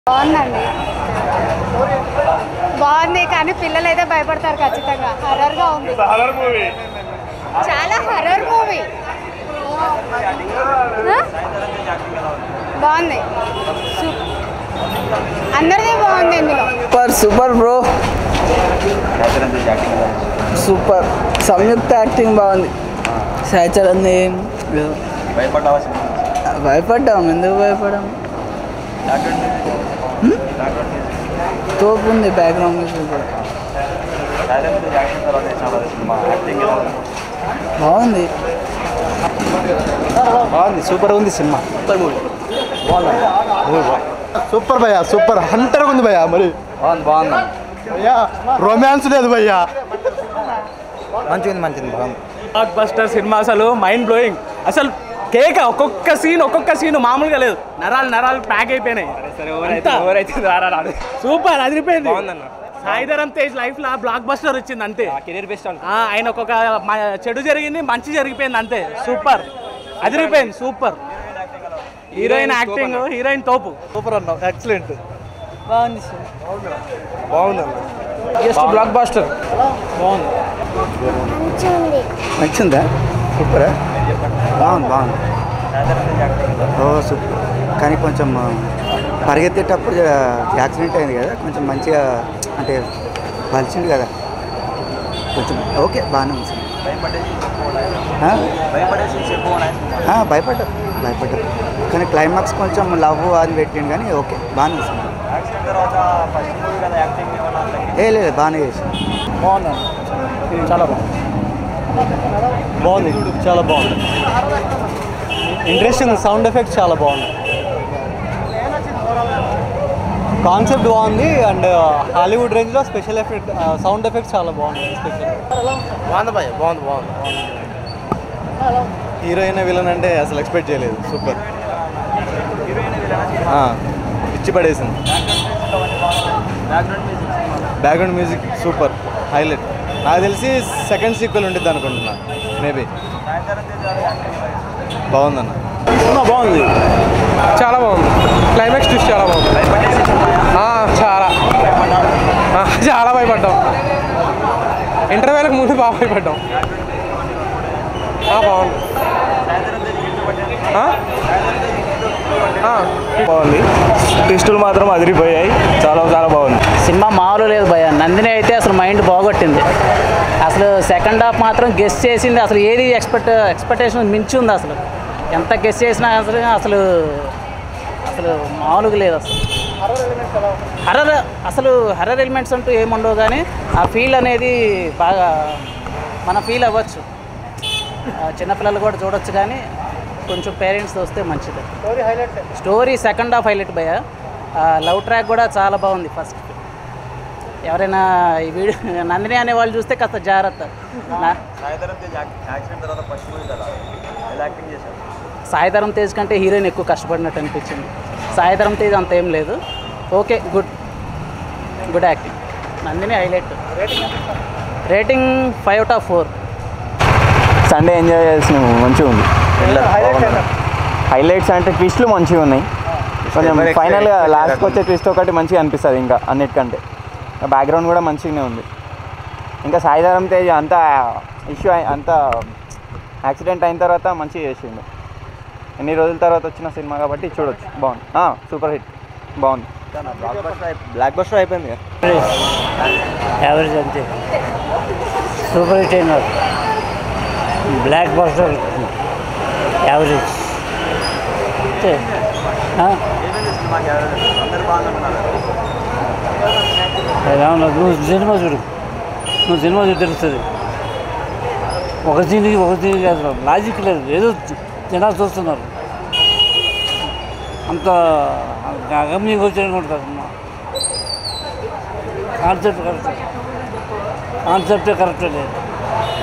బాగుందండి బాగుంది కానీ పిల్లలు అయితే భయపడతారు ఖచ్చితంగా హర్రర్గా ఉంది హర్రర్ మూవీ చాలా హర్రర్ మూవీ బాగుంది సు- అందరిది బాగుంది ఇందులో super super bro super Samyuktha acting బాగుంది సాచరణ్ ఏం లేదు. భయపడ్డాం ఎందుకు భయపడ్డాం హ్మ్? తోపు ఉంది బ్యాక్గ్రౌండ్ మ్యూజిక్ కూడా బాగుంది బాగుంది సూపర్ ఉంది సినిమా సూపర్ భయ్యా సూపర్ హంటర్ ఉంది భయ్యా మరి బాగుంది బాగుంది భయ్యా రొమాన్స్ లేదు భయ్యా మంచిగా మంచిది బాగుంది బ్లాక్ బస్టర్ సినిమా అసలు మైండ్ బ్లోయింగ్ అసలు కేక ఒక్కొక్క సీన్ ఒక్కొక్క సీన్ మామూలుగా లేదు నరాలు నరాలు ప్యాక్ అయిపోయినాయి అంతా. సూపర్ అదిరిపోయింది సాయిధరం తేజ్ లైఫ్ లో బ్లాక్ బస్టర్ వచ్చింది అంతే కెరీర్ బెస్ట్ ఆయన ఒక్కొక్క మ- చెడు జరిగింది మంచి జరిగిపోయింది అంతే సూపర్ అదిరిపోయింది సూపర్ హీరోయిన్ యాక్టింగ్ హీరోయిన్ తోపు సూపర్ అన్న ఎక్సలెంట్ బాగుంది బాగుంది అన్న జస్ట్ బ్లాక్ బస్టర్ నచ్చిందా సూపరా బాగుంది బాగుంది ఓ సూపర్ కానీ కొంచెం ఆ, పరిగెత్తేటప్పుడు జర యాక్సిడెంట్ అయింది కదా కొంచెం మంచిగా అంటే పలిచింది కదా కొంచెం ఓకే బాగానే ఉంది ఆ? ఆ, భయపడ్డా భయపడ్డా కానీ క్లైమాక్స్ కొంచెం లవ్ అది పెట్టిండు కానీ ఓకే బాగానే ఉంది సినిమా. ఏ లేదు బాగానే చేసి బాగుంది చాలా బాగుంది బాగుంది చాలా బాగుంది ఇంట్రెస్టింగ్ సౌండ్ ఎఫెక్ట్స్ చాలా బాగుంది కాన్సెప్ట్ బాగుంది అండ్ హాలీవుడ్ రేంజ్లో స్పెషల్ ఎఫెక్ట్ సౌండ్ ఎఫెక్ట్స్ చాలా బాగుంది స్పెషల్ బాగుంది భయ్య బాగుంది బాగుంది హీరోయిన్ విలన్ అంటే అసలు ఎక్స్పెక్ట్ చేయలేదు సూపర్ ఇచ్చి పడేసింది బ్యాక్గ్రౌండ్ మ్యూజిక్ సూపర్ హైలైట్ నాకు తెలిసి సెకండ్ సీక్వెల్ ఉంటుంది అనుకుంటున్నా మేబీ బాగుందన్న బాగుంది చాలా బాగుంది క్లైమాక్స్ ట్విస్ట్ చాలా బాగుంది ఆ, చాలా ఆ, చాలా భయపడ్డాం ఇంటర్వ్యూలకు ముందు బాగా భయపడ్డాం ఆ, బాగుంది ఆ? ఆ, బాగుంది టెస్టులు మాత్రం అదిరిపోయాయి చాలా చాలా బాగుంది సినిమా మామూలు లేదు భయ నందిని అయితే అసలు మైండ్ బాగొట్టింది అసలు సెకండ్ హాఫ్ మాత్రం గెస్ చేసింది అసలు ఏది ఎక్స్పెక్ట్ ఎక్స్పెక్టేషన్ మించి ఉంది అసలు ఎంత గెస్ చేసినా అసలు అసలు అసలు మామూలుగా లేదు అసలు హర్రర్ అసలు హర్రర్ ఎలిమెంట్స్ అంటూ ఏముండవు కానీ ఆ ఫీల్ అనేది బాగా మన ఫీల్ అవ్వచ్చు ఆ, చిన్నపిల్లలు కూడా చూడొచ్చు కానీ కొంచెం పేరెంట్స్ వస్తే మంచిది స్టోరీ సెకండ్ హాఫ్ హైలైట్ భయ లవ్ ట్రాక్ కూడా చాలా బాగుంది ఫస్ట్ ఎవరైనా ఈ వీడియో నందిని అనే వాళ్ళు చూస్తే కాస్త జాగ్రత్త నా- సాయిధరం తేజ్ కంటే హీరోయిన్ ఎక్కువ కష్టపడినట్టు అనిపించింది సాయిధరం తేజ్ అంత ఏం లేదు okay good good acting Nandini highlight rating five out of four Sunday enjoy చేసిన మంచిగా ఉంది హైలైట్స్ అంటే ట్విస్ట్లు మంచిగా ఉన్నాయి కొంచెం ఫైనల్గా లాస్ట్కి వచ్చే ట్విస్ట్ ఒకటి మంచిగా అనిపిస్తుంది ఇంకా అన్నిటికంటే బ్యాక్గ్రౌండ్ కూడా మంచిగానే ఉంది ఇంకా సాయిధరం తేజ్ అంత ఇష్యూ అంత యాక్సిడెంట్ అయిన తర్వాత మంచిగా చేసిండు ఎన్ని రోజుల తర్వాత వచ్చిన సినిమా కాబట్టి చూడొచ్చు బాగుంది సూపర్ హిట్ బాగుంది బ్లాక్ బస్టర్ అయిపోయింది కదా యావరేజ్ అంతే సూపర్ హిట్ అయినారు బ్లాక్ బస్టర్ యావరేజ్ అంతే ఆ? ఎలా ఉన్నది? నువ్వు సినిమా చూడు నువ్వు సినిమా చూడు తెలుస్తుంది ఒక దీనికి ఒక దీనికి అసలు లాజిక్ లేదు ఏదో జనాలు చూస్తున్నారు అంత అగమ్యంగా వచ్చాను ఉంటుంది సినిమా కాన్సెప్ట్ కరెక్ట్ కాన్సెప్టే కరెక్ట్ లేదు